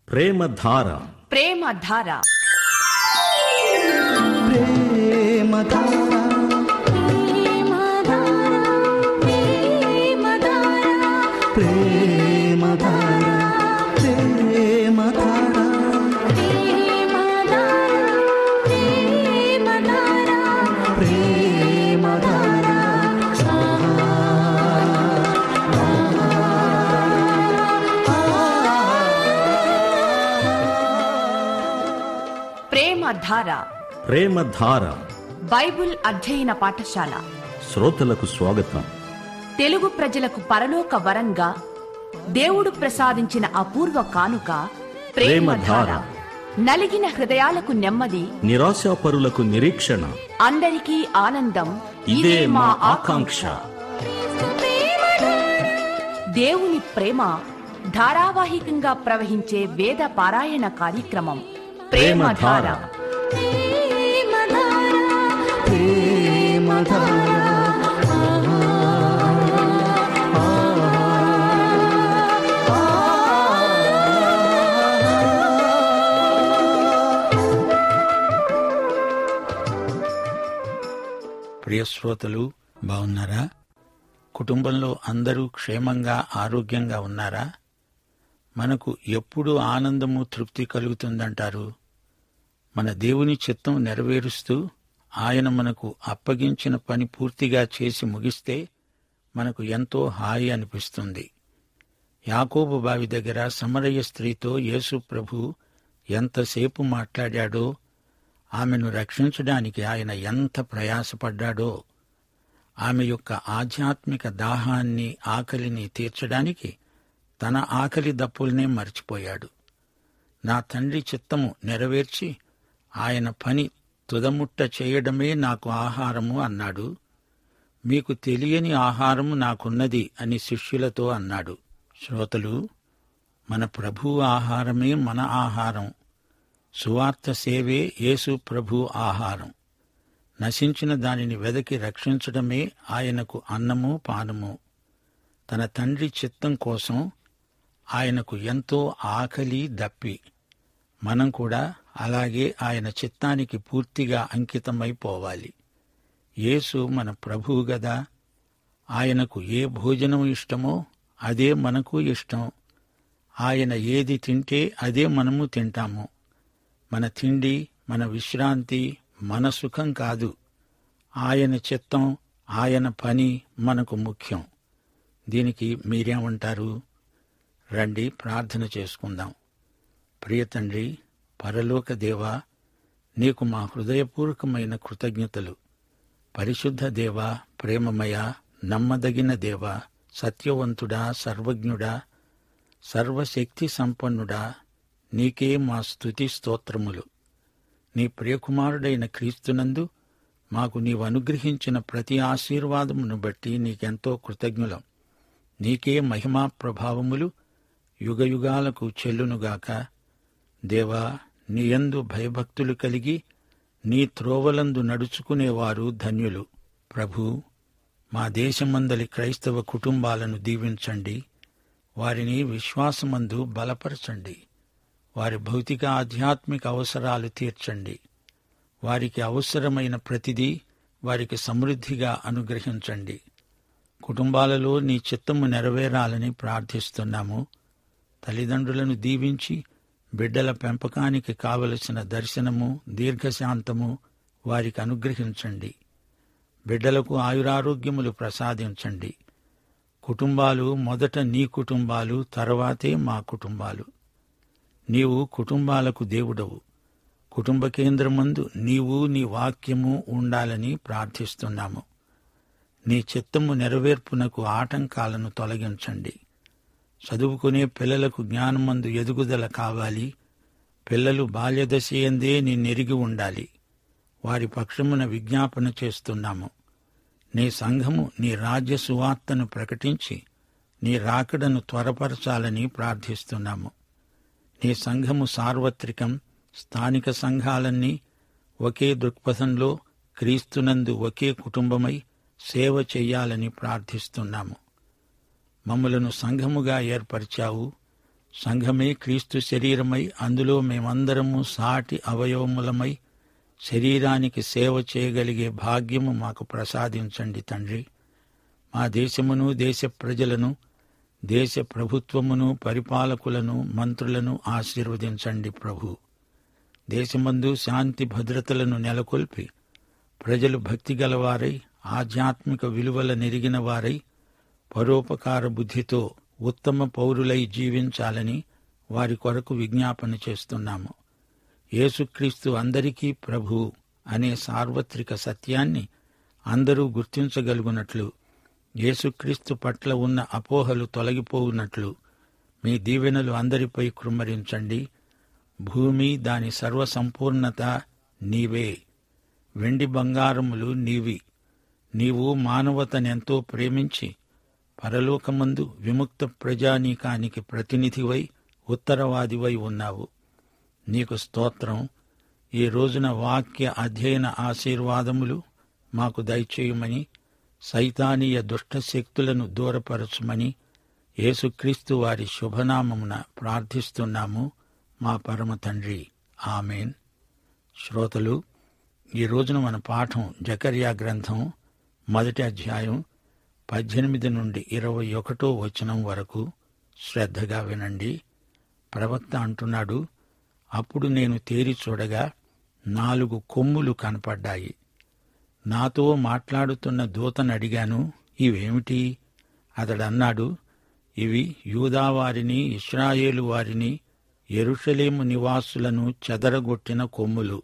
ప్రేమధార ప్రేమ ధార ప్రేమ ధార ప్రేమధార బైబుల్ అధ్యయన పాఠశాల శ్రోతలకు స్వాగతం తెలుగు ప్రజలకు పరలోక వరంగా దేవుడు ప్రసాదించిన అపూర్వ కానుక ప్రేమధార ప్రేమధార. నలిగిన హృదయాలకు నెమ్మది నిరాశాపరులకు నిరీక్షణ అందరికీ ఆనందం ఇదే మా ఆకాంక్ష దేవుని ప్రేమ ధారావాహికంగా ప్రవహించే వేద పారాయణ కార్యక్రమం ప్రేమధార ప్రేమధార. ప్రియ శ్రోతలు బాగున్నారా కుటుంబంలో అందరూ క్షేమంగా ఆరోగ్యంగా ఉన్నారా మనకు ఎప్పుడు ఆనందము తృప్తి కలుగుతుందంటారు మన దేవుని చిత్తం నెరవేరుస్తూ ఆయన మనకు అప్పగించిన పని పూర్తిగా చేసి ముగిస్తే మనకు ఎంతో హాయి అనిపిస్తుంది యాకోబు బావి దగ్గర సమరయ్య స్త్రీతో యేసు ప్రభు ఎంతసేపు మాట్లాడాడో ఆమెను రక్షించడానికి ఆయన ఎంత ప్రయాసపడ్డాడో ఆమె యొక్క ఆధ్యాత్మిక దాహాన్ని ఆకలిని తీర్చడానికి తన ఆకలి దప్పుల్నే మర్చిపోయాడు నా తండ్రి చిత్తము నెరవేర్చి ఆయన పని తుదముట్ట చేయడమే నాకు ఆహారము అన్నాడు మీకు తెలియని ఆహారము నాకున్నది అని శిష్యులతో అన్నాడు శ్రోతలు మన ప్రభు ఆహారమే మన ఆహారం సువార్త సేవే యేసు ప్రభు ఆహారం నశించిన దానిని వెదకి రక్షించడమే ఆయనకు అన్నము పానము తన తండ్రి చిత్తం కోసం ఆయనకు ఎంతో ఆకలి దప్పి మనం కూడా అలాగే ఆయన చిత్తానికి పూర్తిగా అంకితమైపోవాలి యేసు మన ప్రభువు గదా ఆయనకు ఏ భోజనం ఇష్టమో అదే మనకు ఇష్టం ఆయన ఏది తింటే అదే మనము తింటాము మన తిండి మన విశ్రాంతి మన సుఖం కాదు ఆయన చిత్తం ఆయన పని మనకు ముఖ్యం దీనికి మీరేమంటారు రండి ప్రార్థన చేసుకుందాం ప్రియ తండ్రి పరలోక దేవా నీకు మా హృదయపూర్వకమైన కృతజ్ఞతలు పరిశుద్ధ దేవా ప్రేమమయ నమ్మదగిన దేవా సత్యవంతుడా సర్వజ్ఞుడా సర్వశక్తి సంపన్నుడా నీకే మా స్తుతి స్తోత్రములు నీ ప్రియకుమారుడైన క్రీస్తునందు మాకు నీవు అనుగ్రహించిన ప్రతి ఆశీర్వాదమును బట్టి నీకెంతో కృతజ్ఞులం నీకే మహిమా ప్రభావములు యుగయుగాలకు చెల్లునుగాక దేవా నీయందు భయభక్తులు కలిగి నీ త్రోవలందు నడుచుకునేవారు ధన్యులు ప్రభు మా దేశమందలి క్రైస్తవ కుటుంబాలను దీవించండి వారిని విశ్వాసమందు బలపరచండి వారి భౌతిక ఆధ్యాత్మిక అవసరాలు తీర్చండి వారికి అవసరమైన ప్రతిదీ వారికి సమృద్ధిగా అనుగ్రహించండి కుటుంబాలలో నీ చిత్తము నెరవేరాలని ప్రార్థిస్తున్నాము తల్లిదండ్రులను దీవించి బిడ్డల పెంపకానికి కావలసిన దర్శనము దీర్ఘశాంతము వారికి అనుగ్రహించండి బిడ్డలకు ఆయురారోగ్యములు ప్రసాదించండి కుటుంబాలు మొదట నీ కుటుంబాలు తర్వాతే మా కుటుంబాలు నీవు కుటుంబాలకు దేవుడవు కుటుంబ కేంద్రమందు నీవు నీ వాక్యము ఉండాలని ప్రార్థిస్తున్నాము నీ చిత్తము నెరవేర్పునకు ఆటంకాలను తొలగించండి చదువుకునే పిల్లలకు జ్ఞానమందు ఎదుగుదల కావాలి పిల్లలు బాల్యదశయందే నిన్నెరిగి ఉండాలి వారి పక్షమున విజ్ఞాపన చేస్తున్నాము నీ సంఘము నీ రాజ్య సువార్తను ప్రకటించి నీ రాకడను త్వరపరచాలని ప్రార్థిస్తున్నాము నీ సంఘము సార్వత్రికం స్థానిక సంఘాలన్నీ ఒకే దృక్పథంలో క్రీస్తునందు ఒకే కుటుంబమై సేవ చెయ్యాలని ప్రార్థిస్తున్నాము మమ్మలను సంఘముగా ఏర్పరిచావు సంఘమే క్రీస్తు శరీరమై అందులో మేమందరము సాటి అవయవములమై శరీరానికి సేవ చేయగలిగే భాగ్యము మాకు ప్రసాదించండి తండ్రి మా దేశమును దేశ ప్రజలను దేశ ప్రభుత్వమును పరిపాలకులను మంత్రులను ఆశీర్వదించండి ప్రభు దేశమందు శాంతి భద్రతలను నెలకొల్పి ప్రజలు భక్తి గలవారై ఆధ్యాత్మిక విలువల నెరిగిన వారై పరోపకార బుద్ధితో ఉత్తమ పౌరులై జీవించాలని వారి కొరకు విజ్ఞాపన చేస్తున్నాము యేసుక్రీస్తు అందరికీ ప్రభు అనే సార్వత్రిక సత్యాన్ని అందరూ గుర్తించగలుగునట్లు యేసుక్రీస్తు పట్ల ఉన్న అపోహలు తొలగిపోవునట్లు మీ దీవెనలు అందరిపై కృమ్మరించండి భూమి దాని సర్వసంపూర్ణత నీవే వెండి బంగారములు నీవి నీవు మానవతనెంతో ప్రేమించి పరలోకమందు విముక్త ప్రజానీకానికి ప్రతినిధివై ఉత్తరవాదివై ఉన్నావు నీకు స్తోత్రం ఈ రోజున వాక్య అధ్యయన ఆశీర్వాదములు మాకు దయచేయమని సైతానీయ దుష్ట శక్తులను దూరపరచుమని యేసుక్రీస్తు వారి శుభనామమున ప్రార్థిస్తున్నాము మా పరమ తండ్రి ఆమెన్ శ్రోతలు ఈ రోజున మన పాఠం జకర్యా గ్రంథం మొదటి అధ్యాయం పద్దెనిమిది నుండి ఇరవై ఒకటో వచనం వరకు శ్రద్ధగా వినండి ప్రవక్త అంటున్నాడు అప్పుడు నేను తేరి చూడగా నాలుగు కొమ్ములు కనపడ్డాయి నాతో మాట్లాడుతున్న దూతను అడిగాను ఇవేమిటి అతడన్నాడు ఇవి యూదావారిని ఇస్రాయేలు వారిని ఎరుషలేము నివాసులను చెదరగొట్టిన కొమ్ములు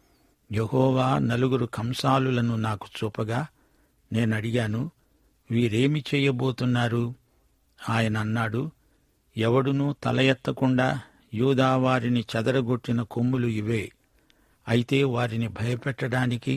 యహోవా నలుగురు కంసాలులను నాకు చూపగా నేనడిగాను వీరేమి చేయబోతున్నారు ఆయన అన్నాడు ఎవడునూ తల ఎత్తకుండా యూదావారిని చెదరగొట్టిన కొమ్ములు ఇవే అయితే వారిని భయపెట్టడానికి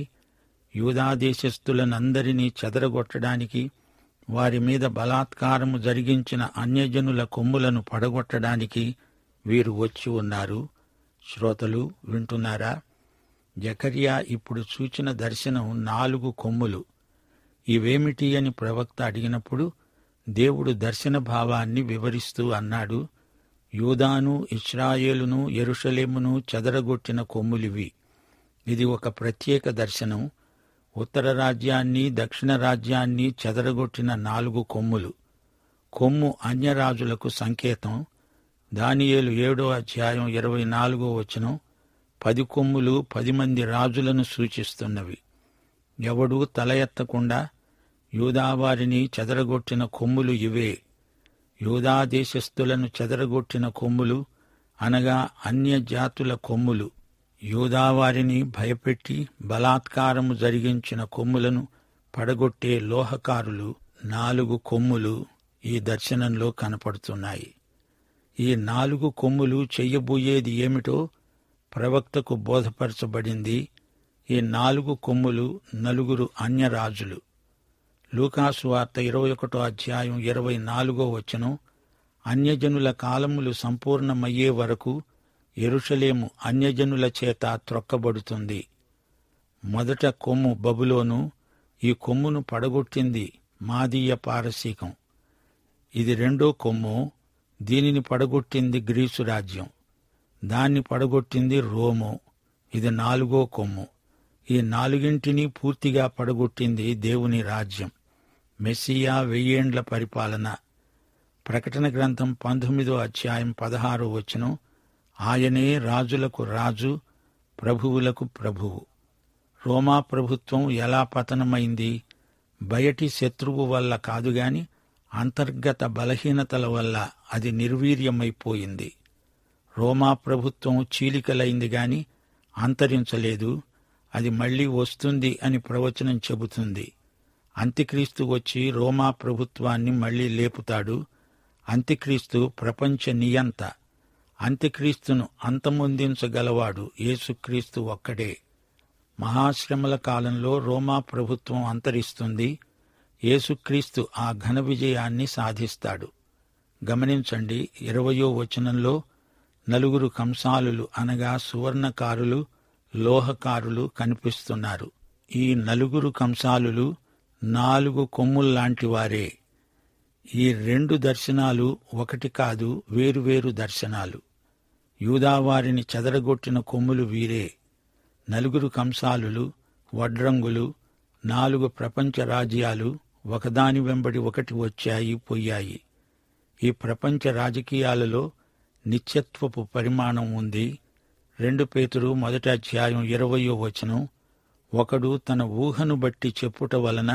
యూదాదేశస్థులనందరినీ చెదరగొట్టడానికి వారి మీద బలాత్కారము జరిగించిన అన్యజనుల కొమ్ములను పడగొట్టడానికి వీరు వచ్చి ఉన్నారు శ్రోతలు వింటున్నారా జకర్యా ఇప్పుడు చూచిన దర్శనం నాలుగు కొమ్ములు ఇవేమిటి అని ప్రవక్త అడిగినప్పుడు దేవుడు దర్శన భావాన్ని వివరిస్తూ అన్నాడు యూదాను ఇస్రాయేలును ఎరుషలేమును చెదరగొట్టిన కొమ్ములివి ఇది ఒక ప్రత్యేక దర్శనం ఉత్తర రాజ్యాన్ని దక్షిణ రాజ్యాన్ని చెదరగొట్టిన నాలుగు కొమ్ములు కొమ్ము అన్యరాజులకు సంకేతం దానియేలు ఏడో అధ్యాయం ఇరవై నాలుగో వచనం పది కొమ్ములు పది మంది రాజులను సూచిస్తున్నవి ఎవడూ తల ఎత్తకుండా యూదావారిని చెదరగొట్టిన కొమ్ములు ఇవే యూదా దేశస్థులను చెదరగొట్టిన కొమ్ములు అనగా అన్య జాతుల కొమ్ములు యూదావారిని భయపెట్టి బలాత్కారము జరిగించిన కొమ్ములను పడగొట్టే లోహకారులు నాలుగు కొమ్ములు ఈ దర్శనంలో కనపడుతున్నాయి ఈ నాలుగు కొమ్ములు చెయ్యబోయేది ఏమిటో ప్రవక్తకు బోధపరచబడింది ఈ నాలుగు కొమ్ములు నలుగురు అన్యరాజులు లూకాసు వార్త ఇరవై ఒకటో అధ్యాయం ఇరవై నాలుగో వచనం అన్యజనుల కాలములు సంపూర్ణమయ్యే వరకు ఎరుషలేము అన్యజనుల చేత త్రొక్కబడుతుంది మొదట కొమ్ము బబులోను ఈ కొమ్మును పడగొట్టింది మాదీయ పారసీకం ఇది రెండో కొమ్ము దీనిని పడగొట్టింది గ్రీసు రాజ్యం దాన్ని పడగొట్టింది రోము ఇది నాలుగో కొమ్ము ఈ నాలుగింటిని పూర్తిగా పడగొట్టింది దేవుని రాజ్యం మెస్సియా వెయ్యేండ్ల పరిపాలన ప్రకటన గ్రంథం పంతొమ్మిదో అధ్యాయం పదహారో వచనం ఆయనే రాజులకు రాజు ప్రభువులకు ప్రభువు రోమా ప్రభుత్వం ఎలా పతనమైంది బయటి శత్రువు వల్ల కాదుగాని అంతర్గత బలహీనతల వల్ల అది నిర్వీర్యమైపోయింది రోమా ప్రభుత్వం చీలికలైంది గాని అంతరించలేదు అది మళ్లీ వస్తుంది అని ప్రవచనం చెబుతుంది అంత్యక్రీస్తు వచ్చి రోమా ప్రభుత్వాన్ని మళ్లీ లేపుతాడు అంత్యక్రీస్తు ప్రపంచ నియంత అంత్యక్రీస్తును అంతమొందించగలవాడు యేసుక్రీస్తు ఒక్కడే మహాశ్రమల కాలంలో రోమా ప్రభుత్వం అంతరిస్తుంది యేసుక్రీస్తు ఆ ఘన విజయాన్ని సాధిస్తాడు గమనించండి ఇరవయో వచనంలో నలుగురు కంసాలులు అనగా సువర్ణకారులు లోహకారులు కనిపిస్తున్నారు ఈ నలుగురు కంసాలులు నాలుగు కొమ్ముల్లాంటి వారే ఈ రెండు దర్శనాలు ఒకటి కాదు వేరువేరు దర్శనాలు యూదావారిని చెదరగొట్టిన కొమ్ములు వీరే నలుగురు కంసాలులు వడ్రంగులు నాలుగు ప్రపంచ రాజ్యాలు ఒకదాని వెంబడి ఒకటి వచ్చాయి పోయాయి ఈ ప్రపంచ రాజకీయాలలో నిత్యత్వపు పరిమాణం ఉంది రెండు పేతురు మొదటి అధ్యాయం ఇరవయో వచనం ఒకడు తన ఊహను బట్టి చెప్పుట వలన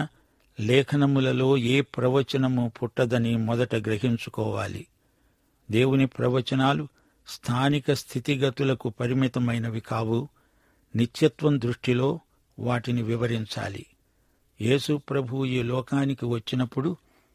లేఖనములలో ఏ ప్రవచనము పుట్టదని మొదట గ్రహించుకోవాలి దేవుని ప్రవచనాలు స్థానిక స్థితిగతులకు పరిమితమైనవి కావు నిత్యత్వం దృష్టిలో వాటిని వివరించాలి యేసు ప్రభు ఈ లోకానికి వచ్చినప్పుడు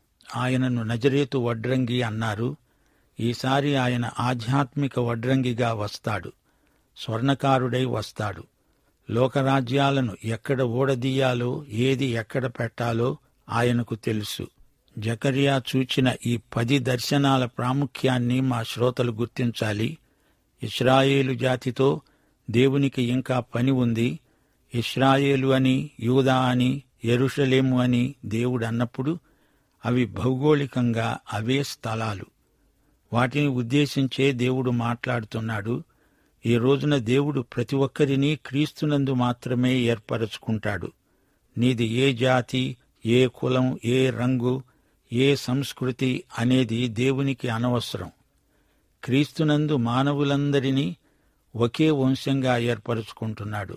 ఆయనను నజరేతు వడ్రంగి అన్నారు ఈసారి ఆయన ఆధ్యాత్మిక వడ్రంగిగా వస్తాడు స్వర్ణకారుడై వస్తాడు లోకరాజ్యాలను ఎక్కడ ఓడదీయాలో ఏది ఎక్కడ పెట్టాలో ఆయనకు తెలుసు జకరియా చూచిన ఈ పది దర్శనాల ప్రాముఖ్యాన్ని మా శ్రోతలు గుర్తించాలి ఇస్రాయేలు జాతితో దేవునికి ఇంకా పని ఉంది ఇస్రాయేలు అని యూదా అని ఎరుషలేము అని దేవుడు అన్నప్పుడు అవి భౌగోళికంగా అవే స్థలాలు వాటిని ఉద్దేశించే దేవుడు మాట్లాడుతున్నాడు ఈ రోజున దేవుడు ప్రతి ఒక్కరిని క్రీస్తునందు మాత్రమే ఏర్పరచుకుంటాడు నీది ఏ జాతి ఏ కులం ఏ రంగు ఏ సంస్కృతి అనేది దేవునికి అనవసరం క్రీస్తునందు మానవులందరినీ ఒకే వంశంగా ఏర్పరచుకుంటున్నాడు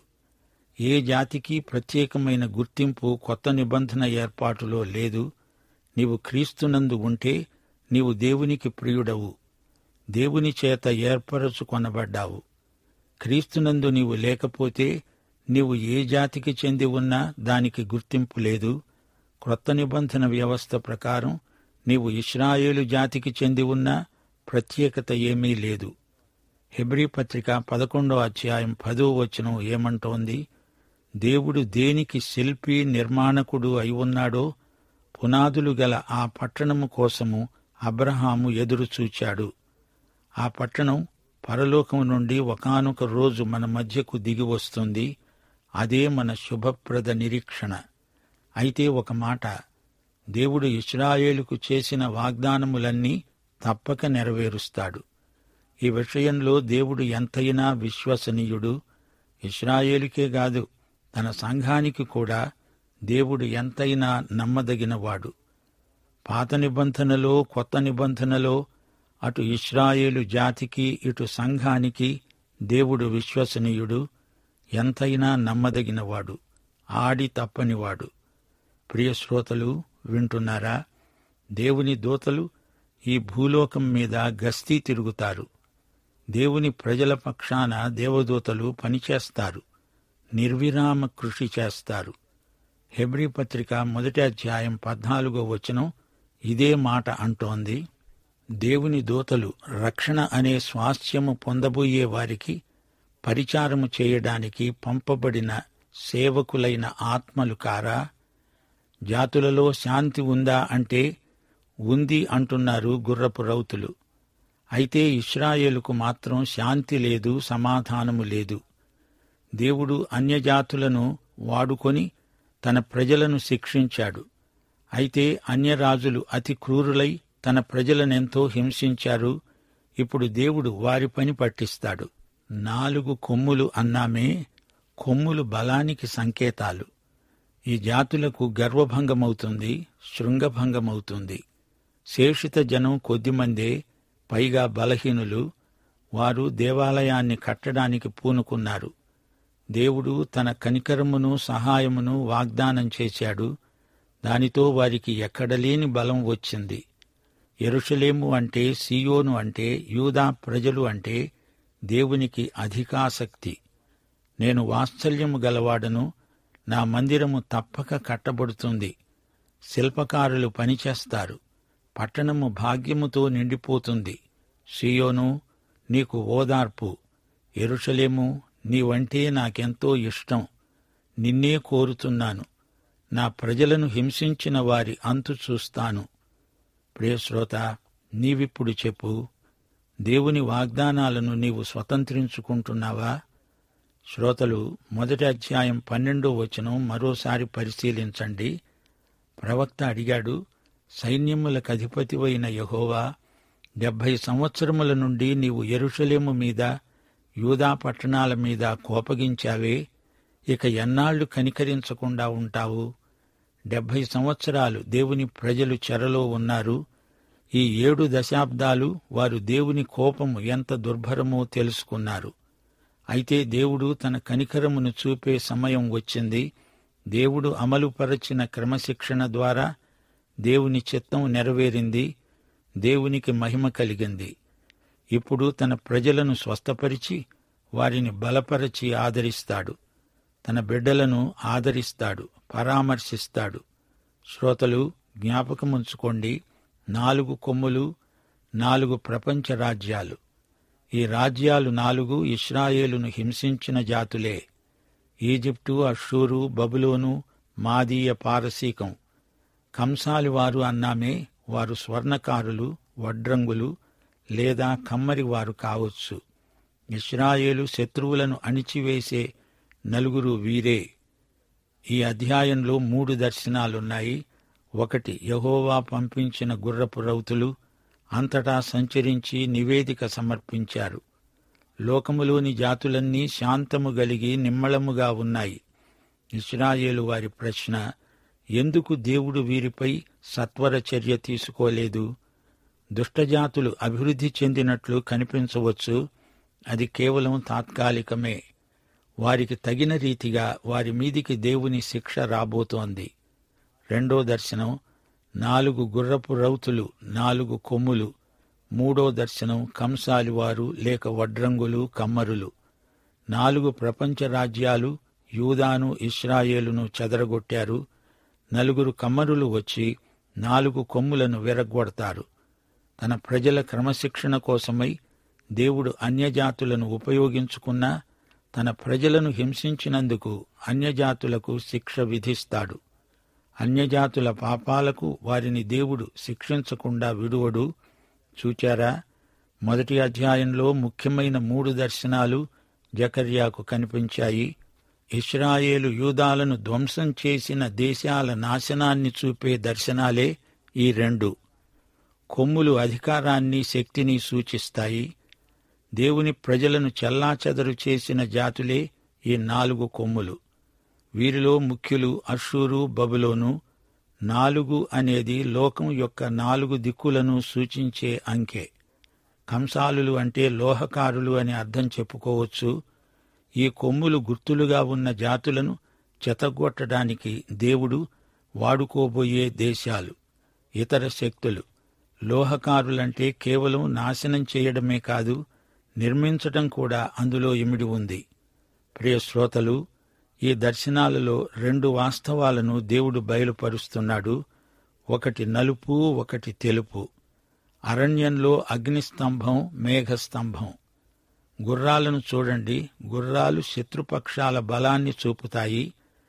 ఏ జాతికి ప్రత్యేకమైన గుర్తింపు కొత్త నిబంధన ఏర్పాటులో లేదు నీవు క్రీస్తునందు ఉంటే నీవు దేవునికి ప్రియుడవు దేవుని చేత ఏర్పరచుకొనబడ్డావు క్రీస్తునందు నీవు లేకపోతే నీవు ఏ జాతికి చెంది ఉన్నా దానికి గుర్తింపు లేదు క్రొత్త నిబంధన వ్యవస్థ ప్రకారం నీవు ఇస్రాయేలు జాతికి చెంది ఉన్నా ప్రత్యేకత ఏమీ లేదు హెబ్రీ పత్రిక పదకొండో అధ్యాయం పదో వచనం ఏమంటోంది దేవుడు దేనికి శిల్పి నిర్మాణకుడు అయి ఉన్నాడో పునాదులు గల ఆ పట్టణము కోసము అబ్రహాము ఎదురు చూచాడు ఆ పట్టణం పరలోకం నుండి ఒకానొక రోజు మన మధ్యకు దిగి వస్తుంది అదే మన శుభప్రద నిరీక్షణ అయితే ఒక మాట దేవుడు ఇస్రాయేలుకు చేసిన వాగ్దానములన్నీ తప్పక నెరవేరుస్తాడు ఈ విషయంలో దేవుడు ఎంతైనా విశ్వసనీయుడు ఇస్రాయేలుకే కాదు తన సంఘానికి కూడా దేవుడు ఎంతైనా నమ్మదగినవాడు పాత నిబంధనలో కొత్త నిబంధనలో అటు ఇస్రాయేలు జాతికి ఇటు సంఘానికి దేవుడు విశ్వసనీయుడు ఎంతైనా నమ్మదగినవాడు ఆడి తప్పనివాడు ప్రియశ్రోతలు వింటున్నారా దేవుని దూతలు ఈ భూలోకం మీద గస్తీ తిరుగుతారు దేవుని ప్రజల పక్షాన దేవదూతలు పనిచేస్తారు నిర్విరామ కృషి చేస్తారు హెబ్రీ పత్రిక మొదటి అధ్యాయం పద్నాలుగో వచనం ఇదే మాట అంటోంది దేవుని దూతలు రక్షణ అనే స్వాస్థ్యము పొందబోయే వారికి పరిచారము చేయడానికి పంపబడిన సేవకులైన ఆత్మలు కారా జాతులలో శాంతి ఉందా అంటే ఉంది అంటున్నారు గుర్రపు రౌతులు అయితే ఇస్రాయేలుకు మాత్రం శాంతి లేదు సమాధానము లేదు దేవుడు అన్యజాతులను వాడుకొని తన ప్రజలను శిక్షించాడు అయితే అన్యరాజులు అతి క్రూరులై తన ప్రజలనెంతో హింసించారు ఇప్పుడు దేవుడు వారి పని పట్టిస్తాడు నాలుగు కొమ్ములు అన్నామే కొమ్ములు బలానికి సంకేతాలు ఈ జాతులకు గర్వభంగమవుతుంది శృంగభంగమవుతుంది శేషిత జనం కొద్దిమందే పైగా బలహీనులు వారు దేవాలయాన్ని కట్టడానికి పూనుకున్నారు దేవుడు తన కనికరమును సహాయమును వాగ్దానం చేశాడు దానితో వారికి ఎక్కడలేని బలం వచ్చింది ఎరుషలేము అంటే సియోను అంటే యూదా ప్రజలు అంటే దేవునికి అధికాసక్తి నేను వాత్సల్యము గలవాడను నా మందిరము తప్పక కట్టబడుతుంది శిల్పకారులు పనిచేస్తారు పట్టణము భాగ్యముతో నిండిపోతుంది సియోను నీకు ఓదార్పు ఎరుషలేము నీవంటే నాకెంతో ఇష్టం నిన్నే కోరుతున్నాను నా ప్రజలను హింసించిన వారి అంతు చూస్తాను ప్రియశ్రోత నీవిప్పుడు చెప్పు దేవుని వాగ్దానాలను నీవు స్వతంత్రించుకుంటున్నావా శ్రోతలు మొదటి అధ్యాయం పన్నెండో వచనం మరోసారి పరిశీలించండి ప్రవక్త అడిగాడు సైన్యములకు అధిపతివైన యహోవా డెబ్భై సంవత్సరముల నుండి నీవు ఎరుషలేము మీద యూదా పట్టణాల మీద కోపగించావే ఇక ఎన్నాళ్లు కనికరించకుండా ఉంటావు డెబ్భై సంవత్సరాలు దేవుని ప్రజలు చెరలో ఉన్నారు ఈ ఏడు దశాబ్దాలు వారు దేవుని కోపము ఎంత దుర్భరమో తెలుసుకున్నారు అయితే దేవుడు తన కనికరమును చూపే సమయం వచ్చింది దేవుడు అమలుపరచిన క్రమశిక్షణ ద్వారా దేవుని చిత్తం నెరవేరింది దేవునికి మహిమ కలిగింది ఇప్పుడు తన ప్రజలను స్వస్థపరిచి వారిని బలపరచి ఆదరిస్తాడు తన బిడ్డలను ఆదరిస్తాడు పరామర్శిస్తాడు శ్రోతలు జ్ఞాపకముంచుకోండి నాలుగు కొమ్ములు నాలుగు ప్రపంచ రాజ్యాలు ఈ రాజ్యాలు నాలుగు ఇస్రాయేలును హింసించిన జాతులే ఈజిప్టు అషూరు బబులోను మాదీయ పారసీకం కంసాలి వారు అన్నామే వారు స్వర్ణకారులు వడ్రంగులు లేదా కమ్మరి వారు కావచ్చు ఇస్రాయేలు శత్రువులను అణిచివేసే నలుగురు వీరే ఈ అధ్యాయంలో మూడు దర్శనాలున్నాయి ఒకటి యహోవా పంపించిన గుర్రపు రౌతులు అంతటా సంచరించి నివేదిక సమర్పించారు లోకములోని జాతులన్నీ శాంతము గలిగి నిమ్మళముగా ఉన్నాయి ఇస్రాయేలు వారి ప్రశ్న ఎందుకు దేవుడు వీరిపై సత్వర చర్య తీసుకోలేదు దుష్టజాతులు అభివృద్ధి చెందినట్లు కనిపించవచ్చు అది కేవలం తాత్కాలికమే వారికి తగిన రీతిగా వారి మీదికి దేవుని శిక్ష రాబోతోంది రెండో దర్శనం నాలుగు గుర్రపు రౌతులు నాలుగు కొమ్ములు మూడో దర్శనం కంసాలివారు లేక వడ్రంగులు కమ్మరులు నాలుగు ప్రపంచ రాజ్యాలు యూదాను ఇస్రాయేలును చెదరగొట్టారు నలుగురు కమ్మరులు వచ్చి నాలుగు కొమ్ములను విరగ్గొడతారు తన ప్రజల క్రమశిక్షణ కోసమై దేవుడు అన్యజాతులను ఉపయోగించుకున్నా తన ప్రజలను హింసించినందుకు అన్యజాతులకు శిక్ష విధిస్తాడు అన్యజాతుల పాపాలకు వారిని దేవుడు శిక్షించకుండా విడువడు చూచారా మొదటి అధ్యాయంలో ముఖ్యమైన మూడు దర్శనాలు జకర్యాకు కనిపించాయి ఇస్రాయేలు యూదాలను ధ్వంసం చేసిన దేశాల నాశనాన్ని చూపే దర్శనాలే ఈ రెండు కొమ్ములు అధికారాన్ని శక్తిని సూచిస్తాయి దేవుని ప్రజలను చెల్లాచెదరు చేసిన జాతులే ఈ నాలుగు కొమ్ములు వీరిలో ముఖ్యులు అషూరు బబులోను నాలుగు అనేది లోకం యొక్క నాలుగు దిక్కులను సూచించే అంకె కంసాలులు అంటే లోహకారులు అని అర్థం చెప్పుకోవచ్చు ఈ కొమ్ములు గుర్తులుగా ఉన్న జాతులను చెతగొట్టడానికి దేవుడు వాడుకోబోయే దేశాలు ఇతర శక్తులు లోహకారులంటే కేవలం నాశనం చేయడమే కాదు నిర్మించటం కూడా అందులో ఇమిడి ఉంది ప్రియ శ్రోతలు ఈ దర్శనాలలో రెండు వాస్తవాలను దేవుడు బయలుపరుస్తున్నాడు ఒకటి నలుపు ఒకటి తెలుపు అరణ్యంలో అగ్నిస్తంభం మేఘస్తంభం గుర్రాలను చూడండి గుర్రాలు శత్రుపక్షాల బలాన్ని చూపుతాయి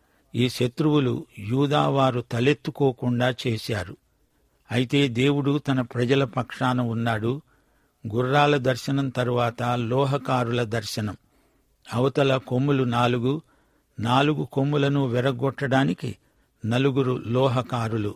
ఈ శత్రువులు యూదావారు తలెత్తుకోకుండా చేశారు అయితే దేవుడు తన ప్రజల పక్షాన ఉన్నాడు గుర్రాల దర్శనం తరువాత లోహకారుల దర్శనం అవతల కొమ్ములు నాలుగు నాలుగు కొమ్ములను విరగొట్టడానికి నలుగురు లోహకారులు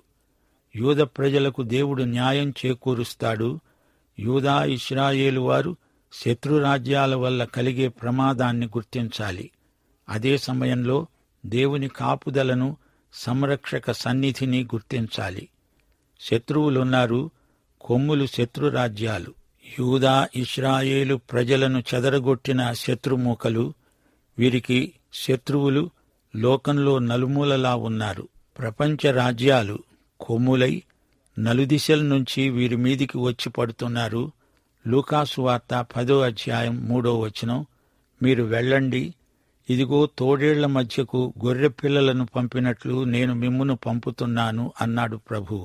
యూద ప్రజలకు దేవుడు న్యాయం చేకూరుస్తాడు యూదా ఇస్రాయేలు వారు శత్రురాజ్యాల వల్ల కలిగే ప్రమాదాన్ని గుర్తించాలి అదే సమయంలో దేవుని కాపుదలను సంరక్షక సన్నిధిని గుర్తించాలి శత్రువులున్నారు కొమ్ములు శత్రురాజ్యాలు యూదా ఇస్రాయేలు ప్రజలను చెదరగొట్టిన శత్రుమూకలు వీరికి శత్రువులు లోకంలో నలుమూలలా ఉన్నారు ప్రపంచ రాజ్యాలు కొమ్ములై నలుదిశల నుంచి వీరి మీదికి వచ్చి పడుతున్నారు లూకాసు వార్త పదో అధ్యాయం మూడో వచనం మీరు వెళ్ళండి ఇదిగో తోడేళ్ల మధ్యకు గొర్రె పిల్లలను పంపినట్లు నేను మిమ్మును పంపుతున్నాను అన్నాడు ప్రభువు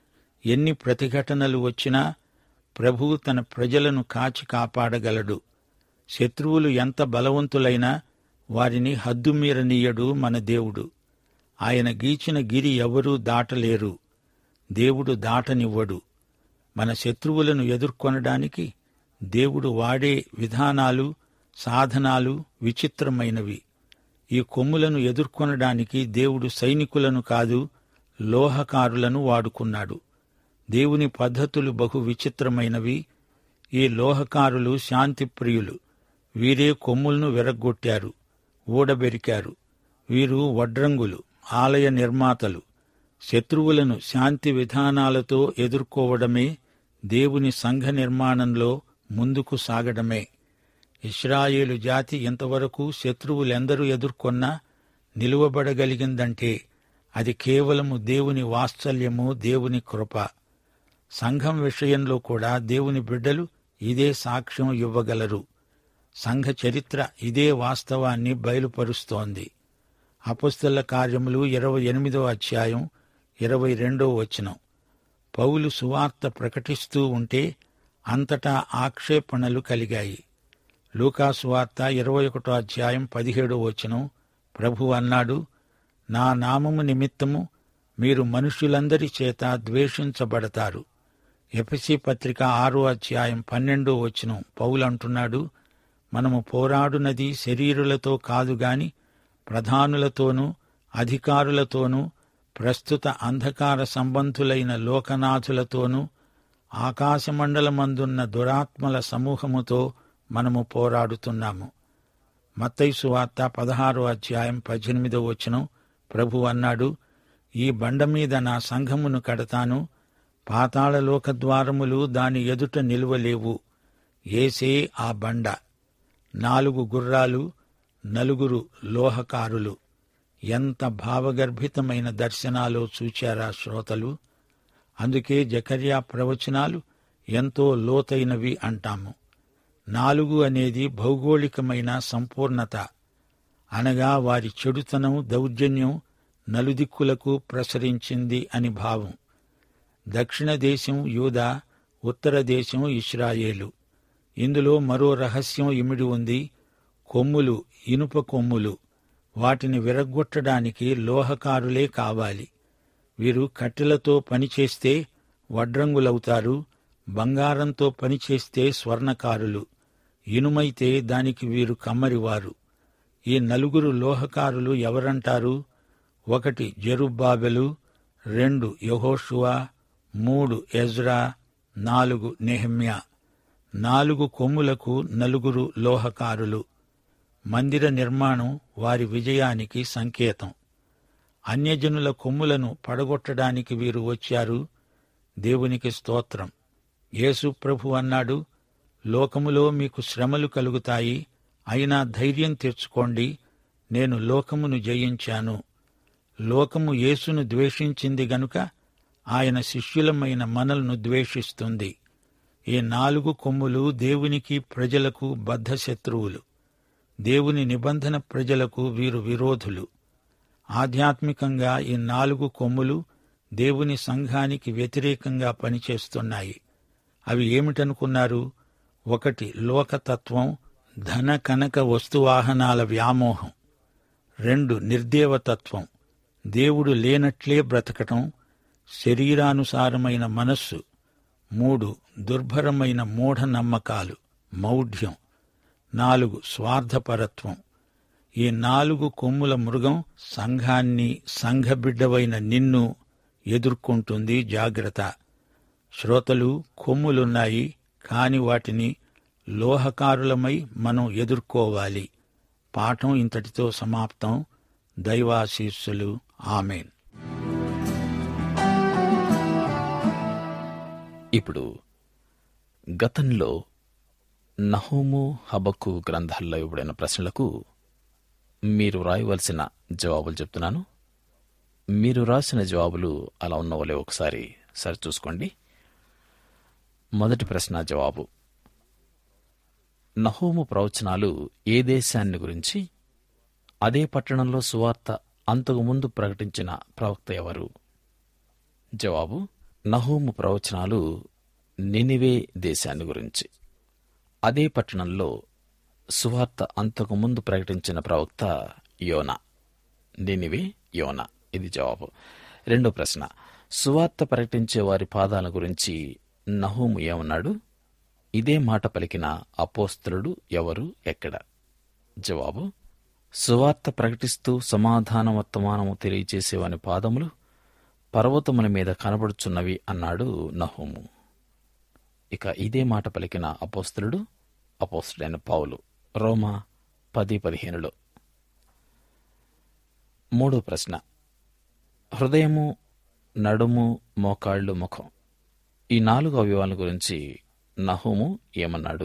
ఎన్ని ప్రతిఘటనలు వచ్చినా ప్రభువు తన ప్రజలను కాచి కాపాడగలడు శత్రువులు ఎంత బలవంతులైనా వారిని హద్దుమీరనీయడు మన దేవుడు ఆయన గీచిన గిరి ఎవరూ దాటలేరు దేవుడు దాటనివ్వడు మన శత్రువులను ఎదుర్కొనడానికి దేవుడు వాడే విధానాలు సాధనాలు విచిత్రమైనవి ఈ కొమ్ములను ఎదుర్కొనడానికి దేవుడు సైనికులను కాదు లోహకారులను వాడుకున్నాడు దేవుని పద్ధతులు బహు విచిత్రమైనవి ఈ లోహకారులు శాంతిప్రియులు వీరే కొమ్ములను విరగ్గొట్టారు ఊడబెరికారు వీరు వడ్రంగులు ఆలయ నిర్మాతలు శత్రువులను శాంతి విధానాలతో ఎదుర్కోవడమే దేవుని సంఘ నిర్మాణంలో ముందుకు సాగడమే ఇస్రాయేలు జాతి ఇంతవరకు శత్రువులెందరూ ఎదుర్కొన్నా నిలువబడగలిగిందంటే అది కేవలము దేవుని వాత్సల్యము దేవుని కృప సంఘం విషయంలో కూడా దేవుని బిడ్డలు ఇదే సాక్ష్యం ఇవ్వగలరు సంఘ చరిత్ర ఇదే వాస్తవాన్ని బయలుపరుస్తోంది అపుస్తల కార్యములు ఇరవై ఎనిమిదో అధ్యాయం ఇరవై రెండో వచనం పౌలు సువార్త ప్రకటిస్తూ ఉంటే అంతటా ఆక్షేపణలు కలిగాయి లూకాసు వార్త ఇరవై ఒకటో అధ్యాయం పదిహేడో వచనం ప్రభు అన్నాడు నా నామము నిమిత్తము మీరు మనుష్యులందరి చేత ద్వేషించబడతారు ఎపిసి పత్రిక ఆరో అధ్యాయం పన్నెండో వచనం పౌలు అంటున్నాడు మనము పోరాడునది శరీరులతో కాదు గాని ప్రధానులతోనూ అధికారులతోనూ ప్రస్తుత అంధకార సంబంధులైన లోకనాథులతోనూ ఆకాశమండలమందున్న దురాత్మల సమూహముతో మనము పోరాడుతున్నాము మత్తైసు వార్త పదహారో అధ్యాయం పద్దెనిమిదో వచనం ప్రభు అన్నాడు ఈ బండ మీద నా సంఘమును కడతాను పాతాళలోక ద్వారములు దాని ఎదుట నిలువలేవు ఏసే ఆ బండ నాలుగు గుర్రాలు నలుగురు లోహకారులు ఎంత భావగర్భితమైన దర్శనాలో చూచారా శ్రోతలు అందుకే జకర్యా ప్రవచనాలు ఎంతో లోతైనవి అంటాము నాలుగు అనేది భౌగోళికమైన సంపూర్ణత అనగా వారి చెడుతనం దౌర్జన్యం నలుదిక్కులకు ప్రసరించింది అని భావం దక్షిణ దేశం యూదా ఉత్తర దేశం ఇస్రాయేలు ఇందులో మరో రహస్యం ఇమిడి ఉంది కొమ్ములు ఇనుప కొమ్ములు వాటిని విరగ్గొట్టడానికి లోహకారులే కావాలి వీరు కట్టెలతో పనిచేస్తే వడ్రంగులవుతారు బంగారంతో పనిచేస్తే స్వర్ణకారులు ఇనుమైతే దానికి వీరు కమ్మరివారు ఈ నలుగురు లోహకారులు ఎవరంటారు ఒకటి జెరుబ్బాబెలు రెండు యహోషువా మూడు ఎజ్రా నాలుగు నెహమ్యా నాలుగు కొమ్ములకు నలుగురు లోహకారులు మందిర నిర్మాణం వారి విజయానికి సంకేతం అన్యజనుల కొమ్ములను పడగొట్టడానికి వీరు వచ్చారు దేవునికి స్తోత్రం యేసు ప్రభు అన్నాడు లోకములో మీకు శ్రమలు కలుగుతాయి అయినా ధైర్యం తెచ్చుకోండి నేను లోకమును జయించాను లోకము యేసును ద్వేషించింది గనుక ఆయన శిష్యులమైన మనల్ని ద్వేషిస్తుంది ఈ నాలుగు కొమ్ములు దేవునికి ప్రజలకు బద్ధశత్రువులు దేవుని నిబంధన ప్రజలకు వీరు విరోధులు ఆధ్యాత్మికంగా ఈ నాలుగు కొమ్ములు దేవుని సంఘానికి వ్యతిరేకంగా పనిచేస్తున్నాయి అవి ఏమిటనుకున్నారు ఒకటి లోకతత్వం ధన కనక వస్తువాహనాల వ్యామోహం రెండు నిర్దేవతత్వం దేవుడు లేనట్లే బ్రతకటం శరీరానుసారమైన మనస్సు మూడు దుర్భరమైన మూఢ నమ్మకాలు మౌఢ్యం నాలుగు స్వార్థపరత్వం ఈ నాలుగు కొమ్ముల మృగం సంఘాన్ని సంఘబిడ్డవైన నిన్ను ఎదుర్కొంటుంది జాగ్రత్త శ్రోతలు కొమ్ములున్నాయి కాని వాటిని లోహకారులమై మనం ఎదుర్కోవాలి పాఠం ఇంతటితో సమాప్తం దైవాశీస్సులు ఆమెన్ ఇప్పుడు గతంలో నహోము హబక్కు గ్రంథాల్లో ఇవ్వబడిన ప్రశ్నలకు మీరు రాయవలసిన జవాబులు చెప్తున్నాను మీరు రాసిన జవాబులు అలా ఉన్నవలే ఒకసారి సరిచూసుకోండి మొదటి ప్రశ్న జవాబు నహోము ప్రవచనాలు ఏ దేశాన్ని గురించి అదే పట్టణంలో సువార్త అంతకుముందు ప్రకటించిన ప్రవక్త ఎవరు జవాబు నహోము ప్రవచనాలు నినివే దేశాన్ని గురించి అదే పట్టణంలో సువార్త అంతకుముందు ప్రకటించిన ప్రవక్త యోనా నినివే యోనా ఇది జవాబు రెండో ప్రశ్న సువార్త ప్రకటించే వారి పాదాల గురించి నహోము ఏమన్నాడు ఇదే మాట పలికిన అపోస్తలుడు ఎవరు ఎక్కడ జవాబు సువార్త ప్రకటిస్తూ సమాధాన వర్తమానము తెలియజేసేవాని పాదములు పర్వతముల మీద కనబడుచున్నవి అన్నాడు నహూము ఇక ఇదే మాట పలికిన అపోస్తులుడు అపోస్తుడైన పౌలు రోమా పది పదిహేనులో మూడో ప్రశ్న హృదయము నడుము మోకాళ్ళు ముఖం ఈ నాలుగు అవయవాల గురించి నహూము ఏమన్నాడు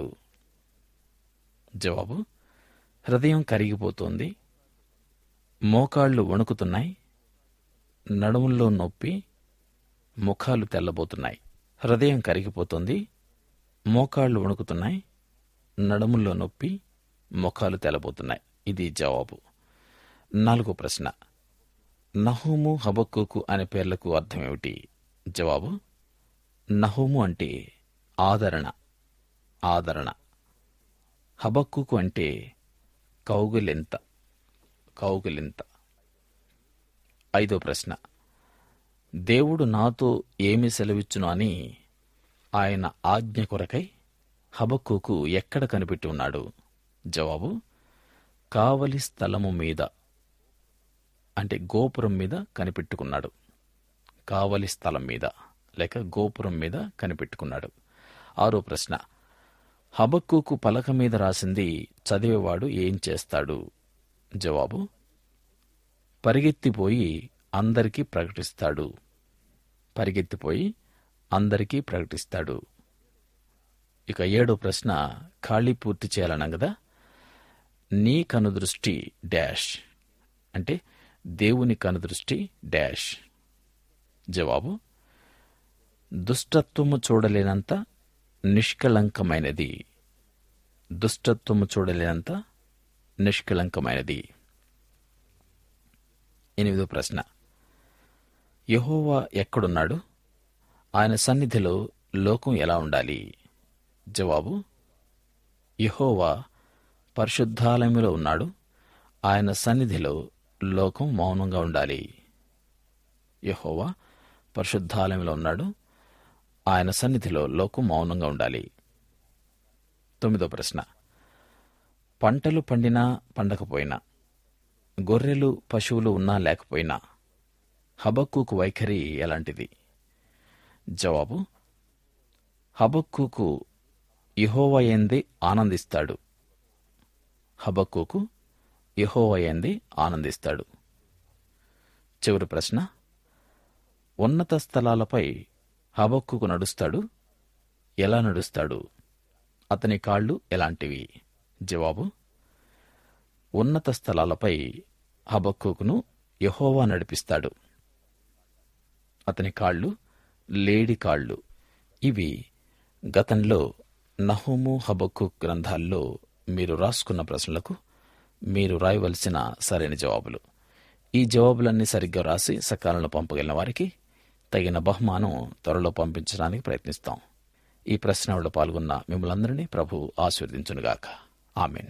జవాబు హృదయం కరిగిపోతోంది మోకాళ్ళు వణుకుతున్నాయి నడుముల్లో నొప్పి ముఖాలు తెల్లబోతున్నాయి హృదయం కరిగిపోతుంది మోకాళ్ళు వణుకుతున్నాయి నడుముల్లో నొప్పి ముఖాలు తెల్లబోతున్నాయి ఇది జవాబు నాలుగో ప్రశ్న నహూము హబక్కుకు అనే పేర్లకు అర్థమేమిటి జవాబు నహూము అంటే ఆదరణ ఆదరణ హబక్కుకు అంటే కౌగులెంత కౌగులెంత ఐదో ప్రశ్న దేవుడు నాతో ఏమి సెలవిచ్చును అని ఆయన ఆజ్ఞ కొరకై హబక్కుకు ఎక్కడ కనిపెట్టి ఉన్నాడు జవాబు కావలి స్థలము మీద అంటే గోపురం మీద కనిపెట్టుకున్నాడు కావలి స్థలం మీద లేక గోపురం మీద కనిపెట్టుకున్నాడు ఆరో ప్రశ్న హబక్కుకు పలక మీద రాసింది చదివేవాడు ఏం చేస్తాడు జవాబు పరిగెత్తిపోయి అందరికీ ప్రకటిస్తాడు పరిగెత్తిపోయి అందరికీ ప్రకటిస్తాడు ఇక ఏడో ప్రశ్న ఖాళీ పూర్తి చేయాలన్నాం కదా నీ కనుదృష్టి డాష్ అంటే దేవుని కనుదృష్టి డాష్ జవాబు దుష్టత్వము చూడలేనంత నిష్కళంకమైనది దుష్టత్వము చూడలేనంత నిష్కళంకమైనది ఎనిమిదో ప్రశ్న యహోవా ఎక్కడున్నాడు ఆయన సన్నిధిలో లోకం ఎలా ఉండాలి జవాబు యహోవా పరిశుద్ధాలయంలో ఉన్నాడు ఆయన సన్నిధిలో లోకం మౌనంగా ఉండాలి యహోవా పరిశుద్ధాలయంలో ఉన్నాడు ఆయన సన్నిధిలో లోకం మౌనంగా ఉండాలి తొమ్మిదో ప్రశ్న పంటలు పండినా పండకపోయినా గొర్రెలు పశువులు ఉన్నా లేకపోయినా హబక్కుకు వైఖరి ఎలాంటిది జవాబు హబక్కుకు యహోవయందే ఆనందిస్తాడు హబక్కుకు యహోవయందే ఆనందిస్తాడు చివరి ప్రశ్న ఉన్నత స్థలాలపై హబక్కుకు నడుస్తాడు ఎలా నడుస్తాడు అతని కాళ్ళు ఎలాంటివి జవాబు ఉన్నత స్థలాలపై హబక్కుకును యహోవా నడిపిస్తాడు అతని కాళ్ళు లేడి కాళ్ళు ఇవి గతంలో నహూము హబక్కు గ్రంథాల్లో మీరు రాసుకున్న ప్రశ్నలకు మీరు రాయవలసిన సరైన జవాబులు ఈ జవాబులన్నీ సరిగ్గా రాసి సకాలంలో పంపగలిగిన వారికి తగిన బహుమానం త్వరలో పంపించడానికి ప్రయత్నిస్తాం ఈ ప్రశ్నలో పాల్గొన్న మిమ్మల్ందరినీ ప్రభు ఆశీర్వదించునుగాక ఆమెన్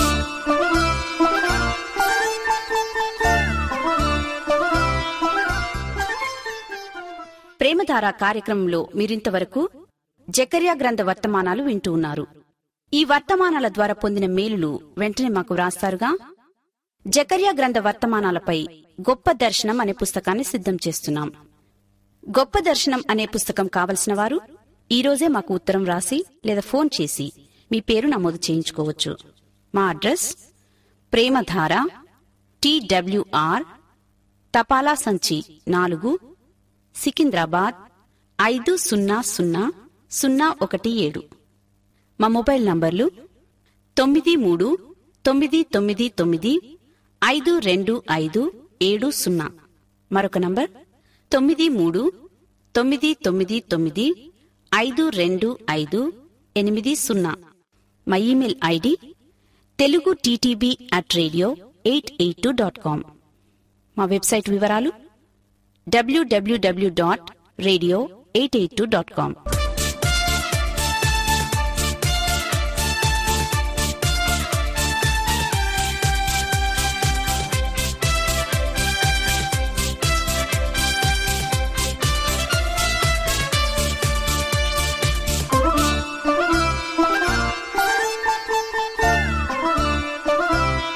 ప్రేమధార కార్యక్రమంలో మీరింతవరకు జకర్యా గ్రంథ వర్తమానాలు వింటూ ఉన్నారు ఈ వర్తమానాల ద్వారా పొందిన మేలులు వెంటనే మాకు వ్రాస్తారుగా జకర్యా గ్రంథ వర్తమానాలపై గొప్ప దర్శనం అనే పుస్తకాన్ని సిద్ధం చేస్తున్నాం గొప్ప దర్శనం అనే పుస్తకం కావలసిన వారు ఈ రోజే మాకు ఉత్తరం రాసి లేదా ఫోన్ చేసి మీ పేరు నమోదు చేయించుకోవచ్చు మా అడ్రస్ ప్రేమధార టీడబ్ల్యూఆర్ తపాలా సంచి నాలుగు సికింద్రాబాద్ ఐదు సున్నా సున్నా సున్నా ఒకటి ఏడు మా మొబైల్ నంబర్లు తొమ్మిది మూడు తొమ్మిది తొమ్మిది తొమ్మిది ఐదు రెండు ఐదు ఏడు సున్నా మరొక నంబర్ తొమ్మిది మూడు తొమ్మిది తొమ్మిది తొమ్మిది ఐదు రెండు ఐదు ఎనిమిది సున్నా మా email ID Telugu TTB at radio eight eight two dot com మా వెబ్సైట్ వివరాలు WWW dot radio eight eight two dot com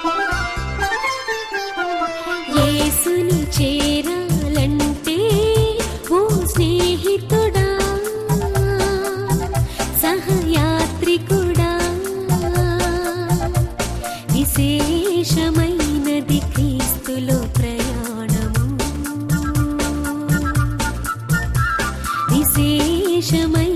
యేసుని చేరాలంటే విశేషమైనది క్రీస్తులో ప్రయాణము విశేషమైన